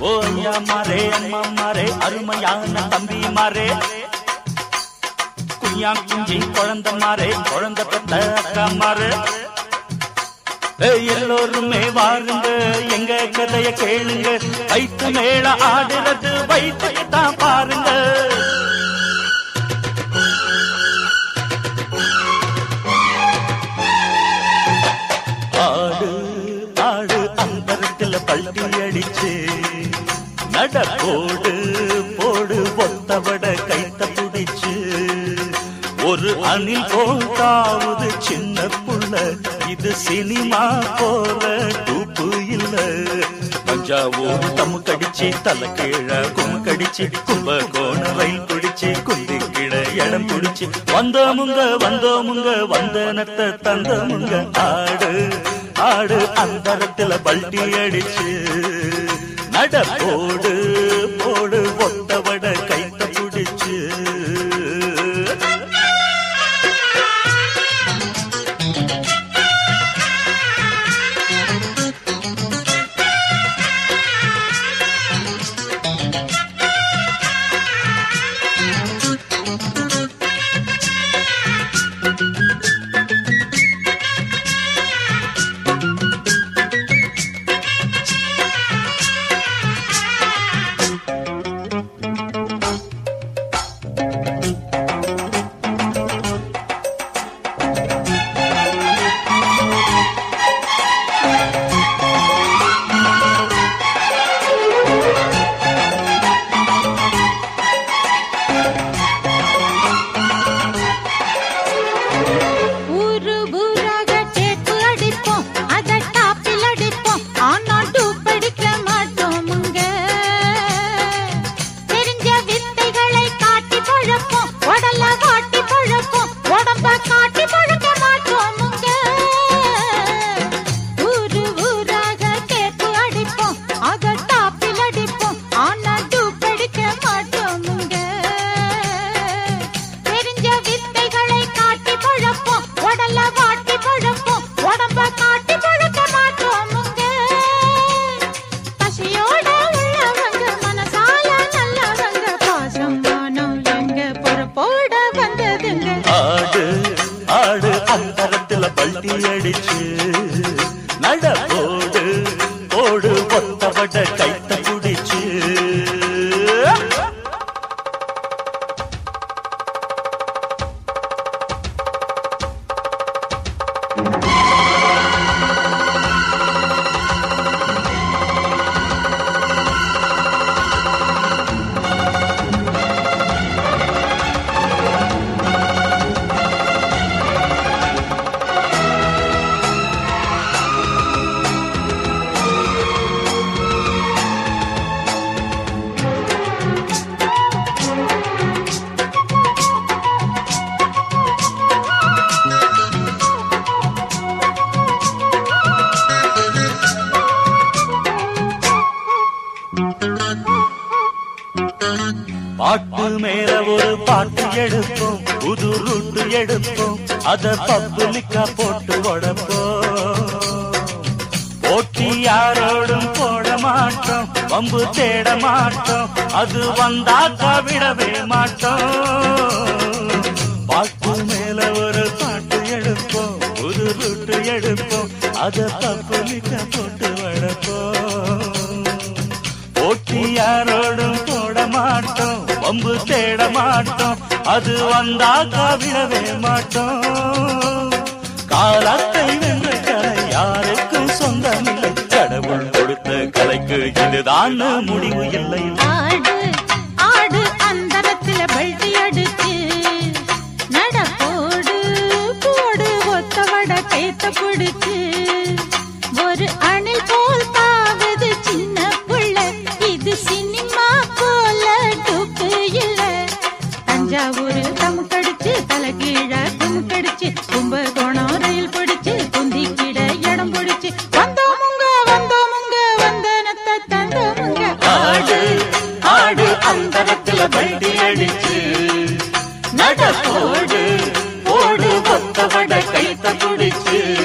ஓ ஐயா மாரே அம்மா மாரே அருமையான தம்பி மாரே குய்யா குஞ்சி குழந்தை மாறே குழந்தை பெத்த அக்கா மாறு ஏய், எல்லோருமே வாருங்க எங்க கதைய கேளுங்க வைத்து மேல ஆடுறது வைத்துக்கு தான் பாருங்க ஆடு ஆடு அந்தரத்துல பள்ளி அடிச்சு நட போடு போடு ஒத்தவட கைத்த துடிச்சு ஒரு அணில் போட்டாவது சின்ன புள்ள இது சினிமா போல டூப்பு இல்ல தஞ்சாவூர் தம்மு கடிச்சு தலை கீழ கும்மு கடிச்சு கும்ப கோண ரயில் பிடிச்சு குந்தி கீழ இடம் பிடிச்சு வந்தோமுங்க வந்தோமுங்க வந்தனத்தை தந்தமுங்க ஆடு ஆடு அந்தரத்துல பல்டி அடிச்சு நட போடு போடு ஒத்தவட கைத்த பிடிச்சு ஊரு ஊராக டேப்பு அடிப்போம் அத டாப்பில் அடிப்போம் ஆனா டூப் அடிக்க மாட்டோமுங்க தெரிஞ்ச வித்தைகளை காட்டி பழப்போம் உடல காட்டி பழப்போம் உடம்ப காட்டி பழக்க மாட்டோமுங்க ஊரு ஊராக டேப்பு அடிப்போம் அத டாப்பில் அடிப்போம் ஆனா டூப் அடிக்க மாட்டோமுங்க தெரிஞ்ச வித்தைகளை காட்டி பழப்போம் உடல வாட்டி பழப்போம் உடம்ப காட்டி பழக்க மாட்டோமுங்க பசியோட உள்ளவங்க மனசால நல்லவங்க பாசம் மானம் எங்க பொறுப்போட வந்ததுங்க ஆடு ஆடு அந்தரத்துல பல்டி அடிச்சு நட போடு போடு ஒத்தவட கைத்த குடிச்சு பாட்டு மேல ஒரு பாட்டு எடுப்போம் புது ரூட்டு எடுப்போம் அத பப்புலிக்கா போட்டு உடப்போம் போட்டி யாரோடும் போட மாட்டோம் வம்பு தேட மாட்டோம் அது வந்தாக்கா விடவே மாட்டோம் பாட்டு மேல ஒரு பாட்டு எடுப்போம் புது ரூட்டு எடுப்போம் அத பப்புலிக்கா போட்டு வளர்ப்போம் போட்டி யாரோடும் போட மாட்டோம் வம்பு தேட மாட்டோம் அது வந்தாக்கா விடவே மாட்டோம் காலத்தை வென்ற கலை யாருக்கும் சொந்தமில்லை கடவுள் கொடுத்த கலைக்கு இதுதான் முடிவு இல்லை ஆடு ஆடு அந்தரத்துல பல்டி அடிச்சு நட போடு போடு ஒத்தவட கைத்த பிடிச்சு ஒரு அணில் போல் தாவுது சின்ன புள்ள இது சினிமா போல டூப்பு இல்ல தஞ்சாவூர் தமுக்கடிச்சு தலை கீழ துமுக்கடிச்சு கும்பகோணம் ரயில் பிடிச்சு குந்தி கீழ இடம் பிடிச்சு வந்தோமுங்க வந்தோமுங்க வந்தனத்தை தந்தோமுங்க ஆடு ஆடு அந்தரத்துல பல்டி அடிச்சு நட போடு போடு ஒத்தவட கைத்த பிடிச்சு